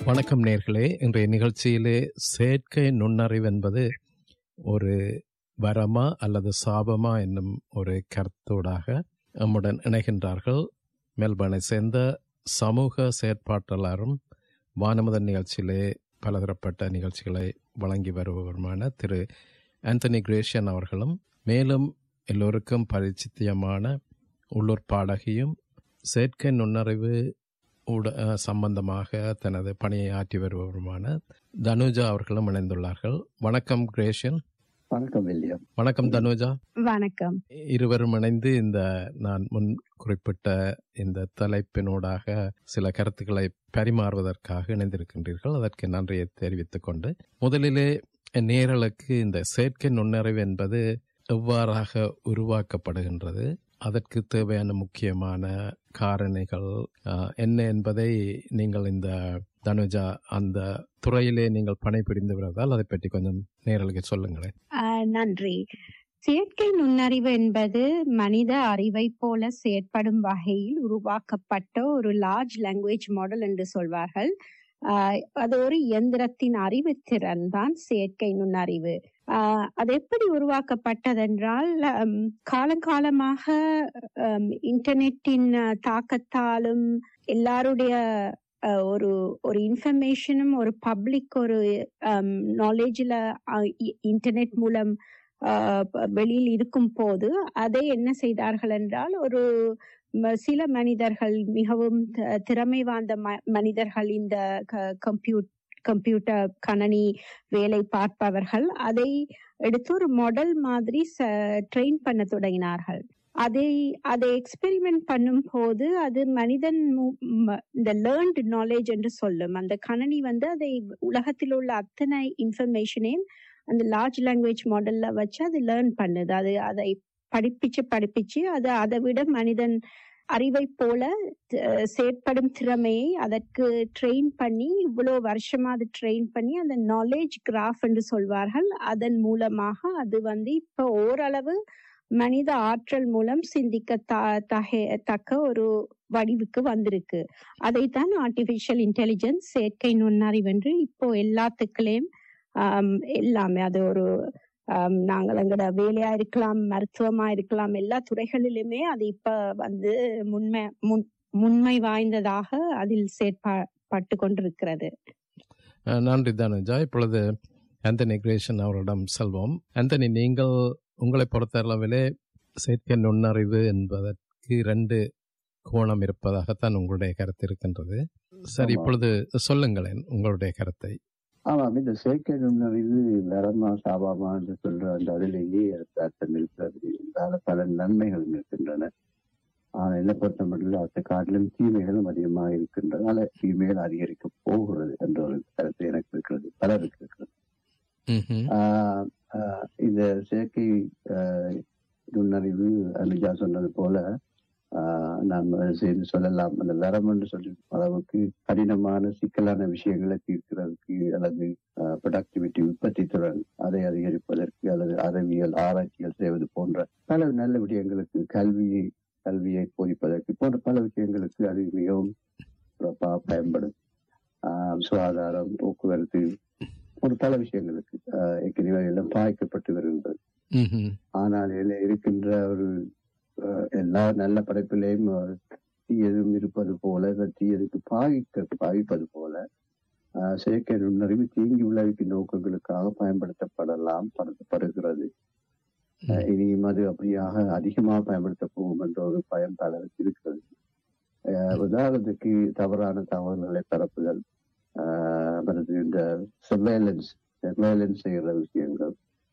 வணக்கம் நேர்களே இன்றைய நிகழ்ச்சியிலே செயற்கை நுண்ணறிவு என்பது ஒரு வரமா அல்லது சாபமா என்னும் ஒரு கருத்தோடாக நம்முடன் இணைகின்றார்கள் மெல்பர்னை சேர்ந்த சமூக செயற்பாட்டாளரும் வானமுதன் நிகழ்ச்சியிலே பலதரப்பட்ட நிகழ்ச்சிகளை வழங்கி வருபவருமான திரு ஆந்தனி கிரேஷியன் அவர்களும் மேலும் எல்லோருக்கும் பரிச்சித்தியமான உள்ளூர் பாடகியும் செயற்கை நுண்ணறிவு ஊட அஹ், சம்பந்தமாக தனது பணியை ஆற்றி வருபவருமான தனுஜா அவர்களும் இணைந்துள்ளார்கள் வணக்கம் கிரேஷன் வணக்கம் வில்லியம் வணக்கம் தனுஜா வணக்கம் இருவரும் இணைந்து இந்த நான் முன் குறிப்பிட்ட இந்த தலைப்பினூடாக சில கருத்துக்களை பரிமாறுவதற்காக இணைந்திருக்கின்றீர்கள் அதற்கு நன்றியை தெரிவித்துக் கொண்டு முதலிலே நேரலுக்கு இந்த செயற்கை நுண்ணறிவு என்பது எவ்வாறாக உருவாக்கப்படுகின்றது அதற்கு தேவையான முக்கியமான காரணிகள் ஆஹ், என்ன என்பதை நீங்கள் இந்த தனுஜா அந்த துறையிலே நீங்கள் பணிபுரிந்து வருவதால் அதை பற்றி கொஞ்சம் நேரலுக்கு சொல்லுங்களேன் ஆஹ் நன்றி செயற்கை நுண்ணறிவு என்பது மனித அறிவை போல செயற்படும் வகையில் உருவாக்கப்பட்ட ஒரு லார்ஜ் லாங்குவேஜ் மாடல் என்று சொல்வார்கள் ஆஹ் அது ஒரு இயந்திரத்தின் அறிவுத்திறன் தான் செயற்கை நுண்ணறிவு ஆஹ் அது எப்படி உருவாக்கப்பட்டதென்றால் ஹம், காலங்காலமாக ஹம், இன்டர்நெட்டின் அஹ், தாக்கத்தாலும் எல்லாருடைய அஹ், ஒரு ஒரு இன்ஃபர்மேஷனும் ஒரு பப்ளிக் ஒரு நாலேஜில் இன்டர்நெட் மூலம் ஆஹ் ப- வெளியில் இருக்கும் போது அதை என்ன செய்தார்கள் என்றால் ஒரு ம- சில மனிதர்கள் மிகவும் த- திறமை வாய்ந்த ம- மனிதர்கள் இந்த கம்ப்யூட் கம்ப்யூட்டர் கணனி வேலை பார்ப்பவர்கள் அதை எடுத்து ஒரு மாடல் மாதிரி ட்ரெயின் பண்ண தொடங்கினார்கள் அதை அதை எக்ஸ்பெரிமெண்ட் பண்ணும் போது அது மனிதன் மு- ம- இந்த லேர்ன்டு நாலேஜ் என்று சொல்லும் அந்த கணனி வந்து அதை உலகத்தில் உள்ள அத்தனை இன்ஃபர்மேஷனையும் அந்த லார்ஜ் லாங்குவேஜ் மாடல்ல வச்சு அது லேர்ன் பண்ணுது அது அதை படிப்பிச்சு படிப்பிச்சு அது அதை விட மனிதன் அறிவை போல அஹ், செயற்படும் திறமையை அதற்கு ட்ரெயின் பண்ணி இவ்வளோ வருஷமா அது ட்ரெயின் பண்ணி அந்த நாலேஜ் கிராஃப் என்று சொல்வார்கள் அதன் மூலமாக அது வந்து இப்போ ஓரளவு மனித ஆற்றல் மூலம் சிந்திக்க த- தக- தக்க ஒரு வடிவுக்கு வந்திருக்கு அதைத்தான் ஆர்டிபிஷியல் இன்டெலிஜென்ஸ் செயற்கை நுண்ணறிவு என்று இப்போ எல்லாத்துக்குள்ளேயும் ஆம், எல்லாமே அது ஒரு ஆம், நாங்கள் எங்களோட வேலையா இருக்கலாம் மருத்துவமா இருக்கலாம் எல்லா துறைகளிலுமே அது இப்ப வந்து முன்மை முன் முன்மை வாய்ந்ததாக அதில் செயற்பட்டு கொண்டிருக்கிறது அஹ், நன்றி தனுஜா இப்பொழுது ஆந்தனி கிரேஷன் அவரிடம் செல்வோம் ஆந்தனி நீங்கள் உங்களை பொறுத்தளவிலே செயற்கை நுண்ணறிவு என்பதற்கு இரண்டு கோணம் இருப்பதாகத்தான் உங்களுடைய கருத்து இருக்கின்றது சரி ஆமா. இப்பொழுது சொல்லுங்களேன் உங்களுடைய கருத்தை ஆமாம் இந்த செயற்கை நுண்ணறிவு வரமா சாபாமா என்று சொல்ற அந்த அதிலேயே அர்த்தம் இருக்கிறது இதனால பல நன்மைகள் இருக்கின்றன ஆனால் என்ன பொறுத்த மட்டும் அதை காட்டிலும் தீமைகளும் அதிகமாக இருக்கின்றனால தீமைகள் அதிகரிக்க போகிறது என்ற ஒரு கருத்து எனக்கு இருக்கிறது பலருக்கு இருக்கிறது ம்ஹும். ஆஹ் ஆஹ் இந்த செயற்கை ஆஹ் நுண்ணறிவு அனுஜா சொன்னது போல ஆஹ் நாம் அதை செய்து சொல்லலாம் அந்த லரம் என்று சொல்லி அளவுக்கு கடினமான சிக்கலான விஷயங்களை தீர்க்கிறதுக்கு அல்லது ப்ரொடக்டிவிட்டி உற்பத்தி திறன் அதை அதிகரிப்பதற்கு அல்லது அறிவியல் ஆராய்ச்சிகள் செய்வது போன்ற பல நல்ல விடயங்களுக்கு கல்வியை கல்வியை போதிப்பதற்கு போன்ற பல விஷயங்களுக்கு அது மிகவும் சிறப்பாக பயன்படும் ஆஹ் சுகாதாரம் போக்குவரத்து ஒரு பல விஷயங்களுக்கு ஆஹ் ஏற்கனவே எல்லாம் பாய்க்கப்பட்டு வருகின்றது ம்ஹும். ஆனால் இதில் இருக்கின்ற ஒரு ஆஹ் எல்லா நல்ல படைப்பிலையும் ஆஹ் தீயதும் இருப்பது போல இந்த தீயதுக்கு பாவிக்க பாவிப்பது போல ஆஹ் செயற்கை நுண்ணறிவு தீங்கி விளைவிக்கும் நோக்கங்களுக்காக பயன்படுத்தப்படலாம் படுத்தப்படுகிறது ஆஹ் இனியும் அது அப்படியாக அதிகமாக பயன்படுத்த போகும் என்ற ஒரு பயம் பலருக்கு இருக்கிறது ஆஹ் உதாரணத்துக்கு தவறான தகவல்களை பரப்புதல் ஆஹ் பிறகு இந்த சர்வேலன்ஸ் சர்வேலன்ஸ் செய்கிற விஷயங்கள்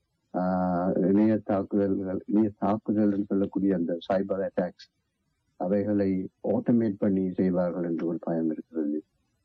ஆஹ் இணைய தாக்குதல்கள் இணைய தாக்குதல் என்று சொல்லக்கூடிய அந்த சைபர் அட்டாக்ஸ் அவைகளை ஆட்டோமேட் பண்ணி செய்வார்கள் என்று ஒரு பயம் இருக்கிறது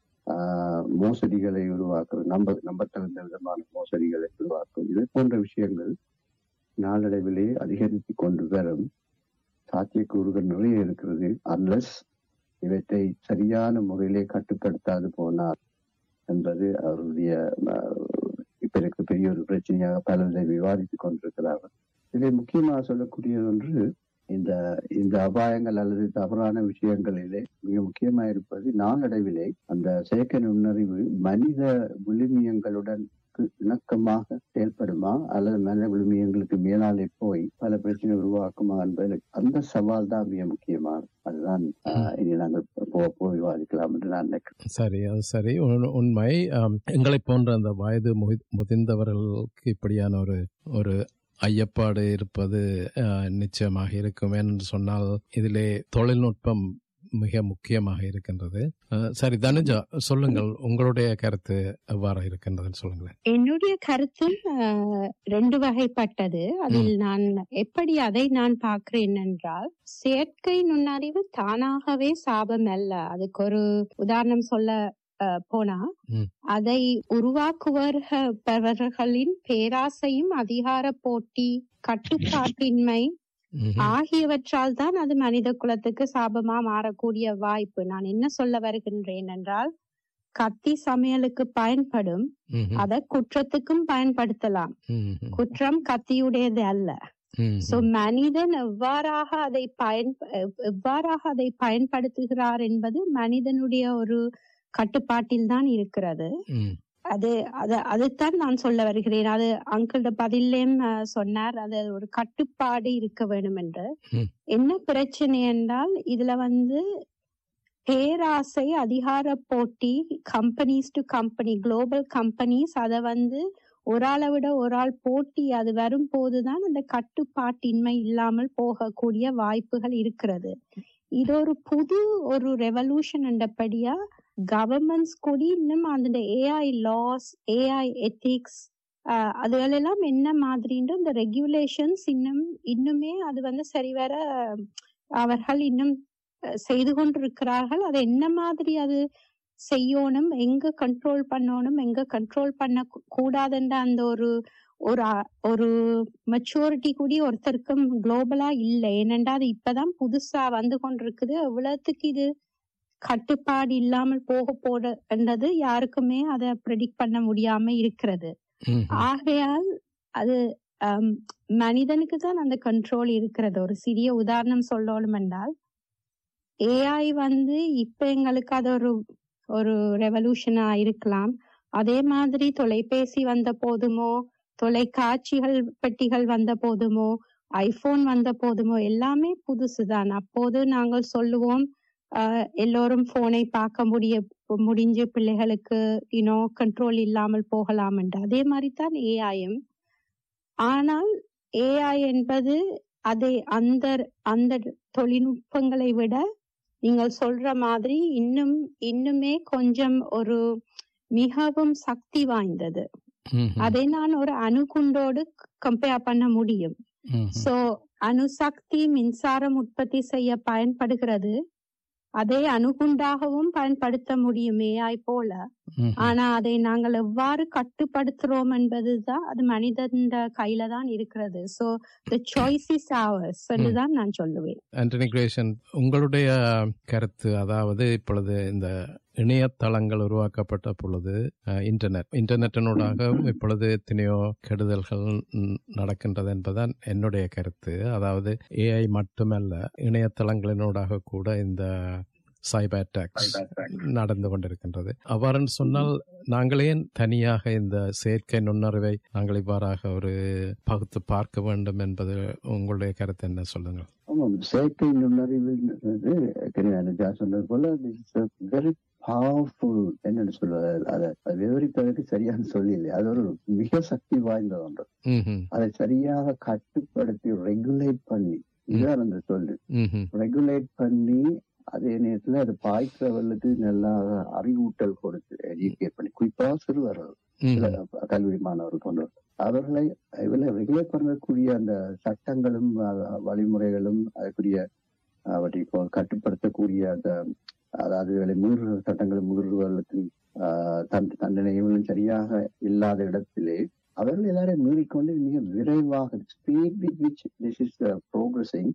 ஆஹ் மோசடிகளை உருவாக்குறது நம்ப நம்பத்தகுந்த விதமான மோசடிகளை உருவாக்கும் இது போன்ற விஷயங்கள் நாளடைவிலே அதிகரித்து கொண்டு வரும் சாத்தியக்கூறுகள் நிறைய இருக்கிறது அன்லஸ் இவற்றை சரியான முறையிலே கட்டுப்படுத்தாது போனால் என்பது அவருடைய ஆஹ், இப்ப இருக்க பெரிய ஒரு பிரச்சனையாக பலர் இதை விவாதித்துக் கொண்டிருக்கிறார்கள் இதில் முக்கியமாக சொல்லக்கூடியது ஒன்று இந்த இந்த அபாயங்கள் அல்லது தவறான விஷயங்களிலே மிக முக்கியமா இருப்பது நாளடைவிலே அந்த செயற்கை நுண்ணறிவு மனித விழுமியங்களுடன் இணக்கமாக செயல்படுமா அல்லது மனித விழுமியங்களுக்கு மேலாலே போய் பல பிரச்சனை உருவாக்குமா என்பது அந்த சவால் தான் மிக முக்கியமானது அதுதான் ஆஹ், இனி நாங்கள் போக போய் விவாதிக்கலாம் என்று நான் நினைக்கிறேன் சரி அது சரி உண்- உண்மை ஆம், எங்களைப் போன்ற அந்த வயது முதி- முதிர்ந்தவர்களுக்கு இப்படியான ஒரு ஒரு ஐயப்பாடு இருப்பது அஹ், நிச்சயமாக இருக்கும் என்று சொன்னால் இதிலே தொழில்நுட்பம் மிக முக்கியமாக இருக்கின்றது அஹ், சரி தனுஜா சொல்லுங்கள் உங்களுடைய கருத்து எவ்வாறு இருக்கின்றதுன்னு சொல்லுங்களேன் என்னுடைய கருத்தும் ஆஹ், ரெண்டு வகைப்பட்டது அதில் நான் எப்படி அதை நான் பார்க்கிறேன் என்றால் செயற்கை நுண்ணறிவு தானாகவே சாபம் அல்ல அதுக்கு ஒரு உதாரணம் சொல்ல ஆஹ், போனா ம். அதை உருவாக்குவர்களின் பேராசையும் அதிகார போட்டி கட்டுப்பாட்டின்மை ம்ஹும். ஆகியவற்றால் தான் அது மனித குலத்துக்கு சாபமா மாறக்கூடிய வாய்ப்பு நான் என்ன சொல்ல வருகின்றேன் என்றால் கத்தி சமையலுக்கு பயன்படும் ம்ஹும். அதை குற்றத்துக்கும் பயன்படுத்தலாம் ம்ஹும். குற்றம் கத்தியுடையது அல்ல ம்ஹும். சோ மனிதன் எவ்வாறாக அதை பயன் எவ்- எவ்வாறாக அதை பயன்படுத்துகிறார் என்பது மனிதனுடைய ஒரு கட்டுப்பாட்டில் தான் இருக்கிறது ம். அது அது அதுதான் நான் சொல்ல வருகிறேன் அது அங்கிள்ட பதிலையும் அஹ், சொன்னார் அது ஒரு கட்டுப்பாடு இருக்க வேண்டும் என்று ம். என்ன பிரச்சனை என்றால் இதுல வந்து பேராசை அதிகார போட்டி companies to company global companies அதை வந்து ஒரு ஆளை விட ஒரு ஆள் போட்டி அது வரும்போதுதான் அந்த கட்டுப்பாட்டின்மை இல்லாமல் போகக்கூடிய வாய்ப்புகள் இருக்கிறது இது ஒரு புது ஒரு ரெவல்யூஷன் என்றபடியா கவர்மெண்ட்ஸ் கூட இன்னும் அந்த ஏஐ லாஸ் ஏஐ எத்திக்ஸ் அதுகளெல்லாம் என்ன மாதிரின்ற இந்த ரெகுலேஷன்ஸ் இன்னும் இன்னுமே அது வந்து சரிவர அஹ், அவர்கள் இன்னும் அஹ், செய்து கொண்டிருக்கிறார்கள் அது என்ன மாதிரி அது செய்யணும் எங்க கண்ட்ரோல் பண்ணணும் எங்க கண்ட்ரோல் பண்ண கூ- கூடாதுன்ற அந்த ஒரு ஒரு அ- ஒரு மெச்சூரிட்டி கூடி ஒருத்தருக்கும் குளோபலா இல்லை ஏனென்றா அது இப்பதான் புதுசா வந்து கொண்டிருக்குது எவ்வளவுத்துக்கு இது கட்டுப்பாடு இல்லாமல் போக போடுன்றது யாருக்குமே அதை ப்ரெடிக்ட் பண்ண முடியாம இருக்கிறது ம்ஹும். ஆகையால் அது ஆம், மனிதனுக்கு தான் அந்த கண்ட்ரோல் இருக்கிறது ஒரு சிறிய உதாரணம் சொல்லணும் என்றால் ஏஐ வந்து இப்ப எங்களுக்கு அது ஒரு ஒரு ரெவல்யூஷனா இருக்கலாம் அதே மாதிரி தொலைபேசி வந்த போதுமோ தொலைக்காட்சிகள் பெட்டிகள் வந்த போதுமோ ஐபோன் வந்த போதுமோ எல்லாமே புதுசுதான் அப்போது நாங்கள் சொல்லுவோம் ஆஹ், எல்லோரும் போனை பார்க்க முடிய முடிஞ்சு பிள்ளைகளுக்கு யூனோ கண்ட்ரோல் இல்லாமல் போகலாம் என்று அதே மாதிரி தான் ஏஐயும் ஆனால் ஏஐ என்பது அதை அந்த அந்த தொழில்நுட்பங்களை விட நீங்கள் சொல்ற மாதிரி இன்னும் இன்னுமே கொஞ்சம் ஒரு மிகவும் சக்தி வாய்ந்தது ம்ஹும். அதை நான் ஒரு அணுகுண்டோடு கம்பேர் பண்ண முடியும் ம்ஹும். சோ அணுசக்தி மின்சாரம் உற்பத்தி செய்ய பயன்படுகிறது அதை அணுகுண்டாகவும் பயன்படுத்த முடியும் ஏஐ போல ம்ஹும். ஆனா அதை நாங்கள் எவ்வாறு கட்டுப்படுத்துறோம் என்பதுதான் அது மனிதன் கையில தான் இருக்கிறது so the choice is ours தான் நான் சொல்லுவேன் ஆண்டனி கிரேஷன் உங்களுடைய கருத்து அதாவது இப்பொழுது இந்த இணையதளங்கள் உருவாக்கப்பட்ட பொழுது அஹ், இன்டர்நெட் இன்டர்நெட்டினூடாக இப்பொழுது எத்தனையோ கெடுதல்கள் ம், நடக்கின்றது என்பதுதான் என்னுடைய கருத்து அதாவது ஏஐ மட்டுமல்ல இணையதளங்களினூடாக கூட இந்த சைபர் அட்டாக்ஸ் நடந்து கொண்டிருக்கின்றது அவ்வாறு சொன்னால் நாங்களே தனியாக இந்த செயற்கை நுண்ணறிவை நாங்கள் இவ்வாறாக ஒரு பகுத்து பார்க்க வேண்டும் என்பது உங்களுடைய கருத்து என்ன சொல்லுங்கள் ஆமாம் செயற்கை நுண்ணறிவுன்றது ஏற்கனவே அனுஜா சொன்னது போல வெரி பவர்ஃபுல் என்னன்னு சொல்வது அதை அதை விவரிப்பதற்கு சரியான சொல்லி இல்லை அது ஒரு மிக சக்தி வாய்ந்த ஒன்று ம்ஹும். அதை சரியாக கட்டுப்படுத்தி ரெகுலேட் பண்ணி இதுதான் அந்த சொல்லு ம்ஹும். ரெகுலேட் பண்ணி அதே நேரத்துல அது பாய்க்கிறவர்களுக்கு நல்லா அறிவூட்டல் கொடுத்து எஜுகேட் பண்ணி குறிப்பா சிறுவர்கள் சில ம்ஹும். கல்லூரி மாணவர்கள் போன்றவர் அவர்களை இவளை ரெகுலேட் பண்ணக்கூடிய அந்த சட்டங்களும் அஹ், வழிமுறைகளும் அதுக்குரிய அவற்றை இப்போ கட்டுப்படுத்தக்கூடிய அந்த அதாவது இவளை மீறுற சட்டங்களை மீறுவதற்கு ஆஹ், தன் தண்டனையும் சரியாக இல்லாத இடத்திலே அவர்கள் எல்லாரையும் மீறிக்கொண்டு மிக விரைவாக speed with which this is progressing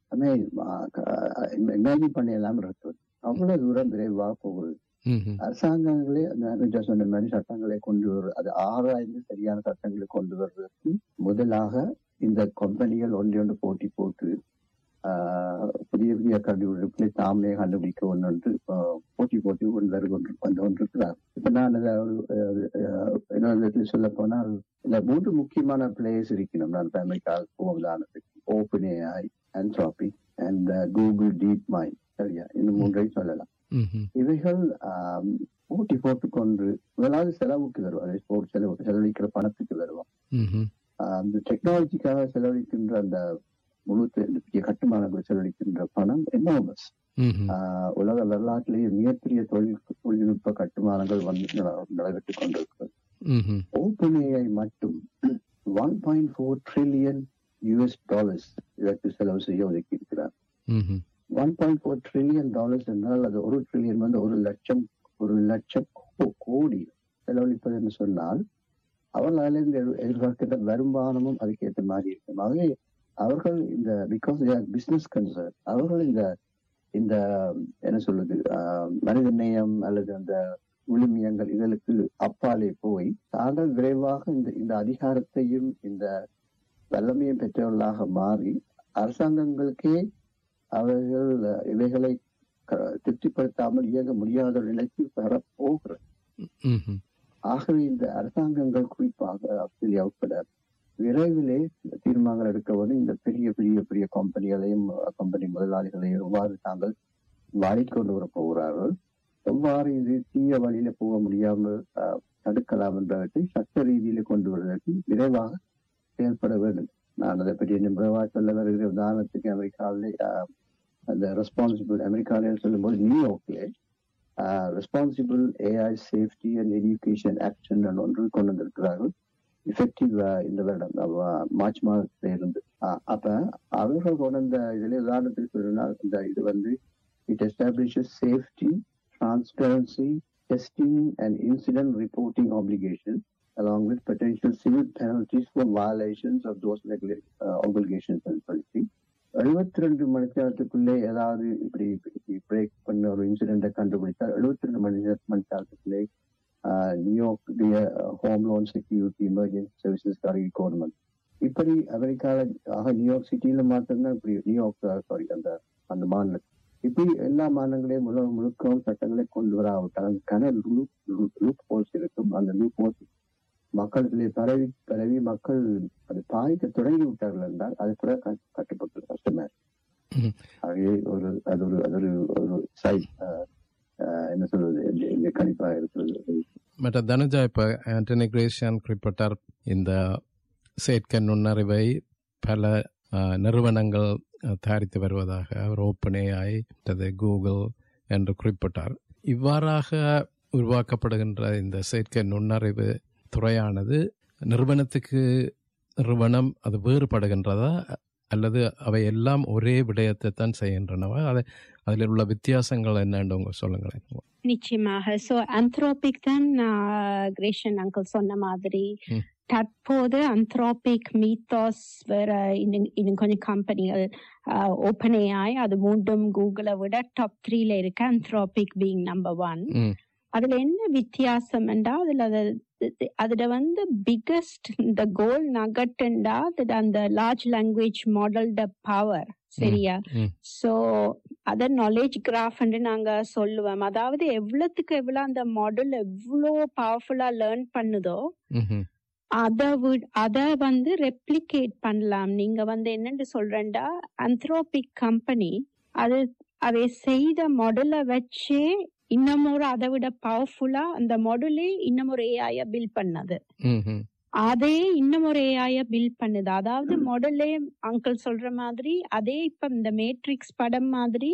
imagine பண்ண எல்லாம் இருக்குது அவ்வளவு தூரம் விரைவாக போகுது ம்ஹும். அரசாங்கங்களே அந்த அனுஜா சொன்ன மாதிரி சட்டங்களை கொண்டு வர அது ஆராய்ந்து சரியான சட்டங்களை கொண்டு வர்றதுக்கு முதலாக இந்த கம்பெனிகள் ஒன்றொன்று போட்டி போட்டு ஆஹ், புதிய புதிய கண்டுபிடிப்புகளை தாமே கண்டுபிடிக்க ஒன்று என்று ஆஹ், போட்டி போட்டி கொண்டு வந்து கொண்டு வந்து கொண்டிருக்கிறார் இப்ப நான் அதை ஒரு, ஆஹ், இன்னொரு விதத்தில் சொல்ல போனால் இந்த மூன்று முக்கியமான பிளேயர்ஸ் இருக்கணும் நான் இப்ப அமெரிக்கா உதாரணத்துக்கு OpenAI Anthropic and Google DeepMind சரியா இந்த மூன்றையும் சொல்லலாம் ம்ஹும். இவைகள் ஆம், போட்டி போட்டுக்கொண்டு முதலாவது செலவுக்கு வருவாங்க ஸ்போர்ட்ஸ் செலவு செலவழிக்கிற பணத்துக்கு வருவோம் ம்ஹும். அந்த டெக்னாலஜிக்காக செலவழிக்கின்ற அந்த முழு தெ- இந்த பெரிய கட்டுமானங்கள் செலவழிக்கின்ற பணம் என்னாமஸ் ம்ஹும். உலக வரலாற்றிலேயே மிகப்பெரிய தொழில் தொழில்நுட்ப கட்டுமானங்கள் வந்து நட- நடைபெற்றுக் கொண்டிருக்கிறது ம்ஹும். ஓப்பன் ஏஐ மட்டும் one point four trillion US dollars இதற்கு செலவு செய்ய ஒதுக்கி இருக்கிறார் ம்ஹும். One point four trillion dollars என்றால் அது ஒரு ட்ரில்லியன் வந்து ஒரு லட்சம் ஒரு லட்சம் கோ- கோடி செலவழிப்பது என்று சொன்னால் அவர்கள் அதிலிருந்து எதிர்- எதிர்பார்க்கிற வருமானமும் அதுக்கேற்ற மாதிரி இருக்கும் ஆகவே அவர்கள் இந்த பிகாஸ் பிசினஸ் கன்சர்ன் அவர்கள் இந்த இந்த என்ன சொல்றது ஆஹ், மனித நேயம் அல்லது அந்த விழுமியங்கள் இதற்கு அப்பாலே போய் தாங்கள் விரைவாக இந்த இந்த அதிகாரத்தையும் இந்த வல்லமையும் பெற்றவர்களாக மாறி அரசாங்கங்களுக்கே அவர்கள் அஹ், இவைகளை க- திருப்திப்படுத்தாமல் இயங்க முடியாத ஒரு நிலைக்கு வரப்போகிறது ம்ஹும். ஆகவே இந்த அரசாங்கங்கள் குறிப்பாக ஆஸ்திரேலியா உட்பட விரைவிலே தீர்மானங்கள் எடுக்க வேண்டும் இந்த பெரிய பெரிய பெரிய கம்பெனிகளையும் கம்பெனி முதலாளிகளையும் எவ்வாறு தாங்கள் வாடிக்கொண்டு வர போகிறார்கள் எவ்வாறு இது தீய வழியில போக முடியாமல் அஹ், தடுக்கலாம் என்பவற்றை சட்ட ரீதியில கொண்டு வருவதற்கு விரைவாக செயல்பட வேண்டும் நான் அதை பற்றி இன்னும் விரைவாக சொல்ல வருகிற உதாரணத்துக்கு அமெரிக்காவிலே அஹ், அந்த ரெஸ்பான்சிபிள் அமெரிக்காவிலே சொல்லும்போது நியூயார்க்லே responsible AI safety and education action ஒன்று கொண்டு வந்திருக்கிறார்கள் எஃபெக்டிவ் இந்த வருடம் அஹ், மார்ச் மாதத்துல இருந்து அஹ், அப்ப அவர்கள் கொண்டு வந்த இதுல உதாரணத்துக்கு சொன்னால் இந்த இது வந்து it establishes safety transparency testing and incident reporting application along with potential civil penalties for violations of those regula- uh, obligations and policy. எழுபத்தி ரெண்டு மணி நேரத்துக்குள்ளே ஏதாவது இப்படி பிரேக் பண்ண ஒரு இன்சிடென்ட்டை கண்டுபிடித்தால் எழுபத்தி ரெண்டு மணி நேர மணி நேரத்துக்குள்ளே ஆஹ், நியூயார்க்குடைய home loan security emergency services government இப்படி அமெரிக்காவில் ஆக நியூயார்க் சிட்டியில மாத்திரம்தான் இப்படி நியூயார்க் சாரி அந்த அந்த மாநிலம் இப்படி எல்லா மாநிலங்களையும் உலகம் முழுக்கவும் சட்டங்களை கொண்டு வராவிட்டால் அதுக்கான லூப் ஹோல்ஸ் இருக்கும் அந்த லூப் ஹோல்ஸ் மக்களுக்குள்ளே பரவி பரவி மக்கள் அது பாதிக்க தொடங்கி விட்டார்கள் என்றால் அது கூட க- கட்டுப்பட்டு கஷ்டமா இருக்கு. ம். ஆகவே ஒரு அது ஒரு அது ஒரு ஒரு சைட் என்ன சொல்றது இந்த- இந்த கணிப்பாக இருக்கிறது மற்ற தனுஜா இப்ப ஆண்டனி கிரேஷியான் குறிப்பிட்டார் இந்த செயற்கை நுண்ணறிவை பல அஹ், நிறுவனங்கள் அஹ், தயாரித்து வருவதாக அவர் ஓப்பன் ஏஐ கூகுள் என்று குறிப்பிட்டார் இவ்வாறாக உருவாக்கப்படுகின்ற இந்த செயற்கை நுண்ணறிவு துறையானது நிறுவனத்துக்கு நிறுவனம் அது வேறுபடுகின்றதா அல்லது அவை எல்லாம் ஒரே விடயத்தை தான் செய்கின்றனவா அதை அதில் உள்ள வித்தியாசங்கள் என்னன்னு உங்க சொல்லுங்களேன் நிச்சயமாக சோ அந்த்ரோபிக் தான் கிரேஷன் அங்கிள் சொன்ன மாதிரி ம். தற்போது அந்த்ரோபிக் மீத்தாஸ் வேற இன்னும் இன்னும் கொஞ்சம் கம்பெனிகள் ஓப்பன் ஏஐ அது மூன்றும் கூகுளை விட டாப் த்ரீல இருக்கு அந்த்ரோபிக் பீங் நம்பர் ஒன் ம். அதுல என்ன வித்தியாசம் என்றா அதுல அது- அது- அதுல வந்து பிகஸ்ட் இந்த கோல் நகட்டுண்டா அது அந்த லார்ஜ் லாங்குவேஜ் மாடல்ட பவர் சரியா ம். சோ அத நாலேஜ் கிராஃப் நாங்க சொல்லுவோம் அதாவது எவ்வளவுக்கு எவ்வளவு அந்த மாடல் எவ்வளோ பவர்ஃபுல்லா லேர்ன் பண்ணுதோ ம்ஹும். அத வி- அத வந்து ரெப்ளிகேட் பண்ணலாம் நீங்க வந்து என்னன்னு சொல்றேன்டா அந்த்ரோபிக் கம்பெனி அது அதை செய்த மாடலை வச்சே இன்னும் ஒரு அதை விட பவர்ஃபுல்லா அந்த மாடலே இன்னும் ஒரு ஏஐ பில்ட் பண்ணது ம்ஹும். அதே இன்னும் ஒரு ஏஐ பில்ட் பண்ணுது அதாவது மாடலே அங்கிள் சொல்ற மாதிரி அதே இப்ப இந்த மேட்ரிக்ஸ் படம் மாதிரி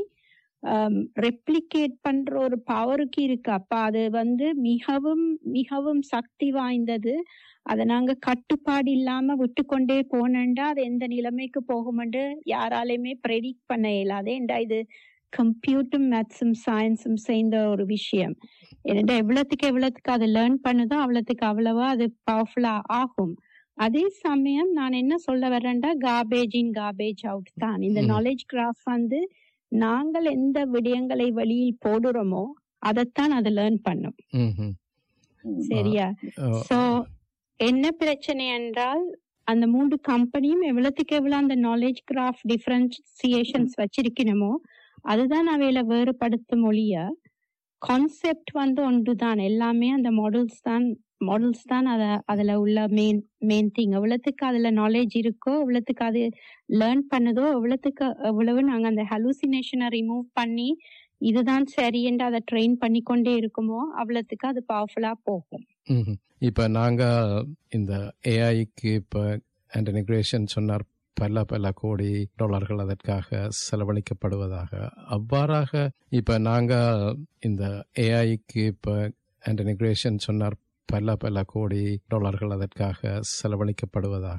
ரெப்ளிகேட் பண்ற ஒரு பவருக்கு இருக்கு அப்ப அது வந்து மிகவும் மிகவும் சக்தி வாய்ந்தது அதை நாங்க கட்டுப்பாடு இல்லாம விட்டு கொண்டே போனேன்டா அது எந்த நிலைமைக்கு போகுமென்று யாராலையுமே ப்ரெடிக்ட் பண்ண இயலாது ஏன்டா இது கம்ப்யூட்டர் மேத்ஸும் சயின்ஸும் சேர்ந்த ஒரு விஷயம் ஏன்னா எவ்வளவுக்கு எவ்வளவுக்கு அது லேர்ன் பண்ணுதோ அவ்வளவுக்கு அவ்வளவா அது பவர்ஃபுல்லா ஆகும் அதே சமயம் நான் என்ன சொல்ல வரேன்டா காபேஜ் இன் காபேஜ் அவுட் தான் இந்த ம். நாலேஜ் கிராஃப் வந்து நாங்கள் எந்த விடயங்களை வெளியில் போடுறோமோ அதைத்தான் அது லேர்ன் பண்ணும் ம்ஹும். ம். சரியா ஓ, சோ என்ன பிரச்சனை என்றால் அந்த மூன்று கம்பெனியும் எவ்வளவுக்கு எவ்வளவு அந்த நாலேஜ் கிராஃப்ட் டிஃபரன்சியேஷன்ஸ் வச்சிருக்கணுமோ அதுதான் அவையில வேறுபடுத்தும் ஒழிய கான்செப்ட் வந்து ஒன்றுதான் எல்லாமே அந்த மாடல்ஸ் தான் மாடல்ஸ் தான் அத அதுல உள்ள மெயின் மெயின் திங் எவ்வளவுக்கு அதுல நாலேஜ் இருக்கோ எவ்வளவுக்கு அது லேர்ன் பண்ணுதோ எவ்வளவுக்கு எவ்வளவு நாங்க அந்த ஹலூசினேஷனை ரிமூவ் பண்ணி இதுதான் சரி என்று அதை ட்ரெயின் பண்ணிக்கொண்டே இருக்குமோ அவ்வளவுக்கு அது பவர்ஃபுல்லா போகும் ம்ஹும். இப்ப நாங்க இந்த ஏஐக்கு இப்ப இன்டகிரேஷன் சொன்னார் பல பல கோடி டாலர்கள் அதற்காக செலவழிக்கப்படுவதாக அவ்வாறாக இப்ப நாங்க இந்த ஏஐக்கு இப்ப இன்டகிரேஷன் சொன்னார் பல பல கோடி டாலர்கள் அதற்காக செலவழிக்கப்படுவதாக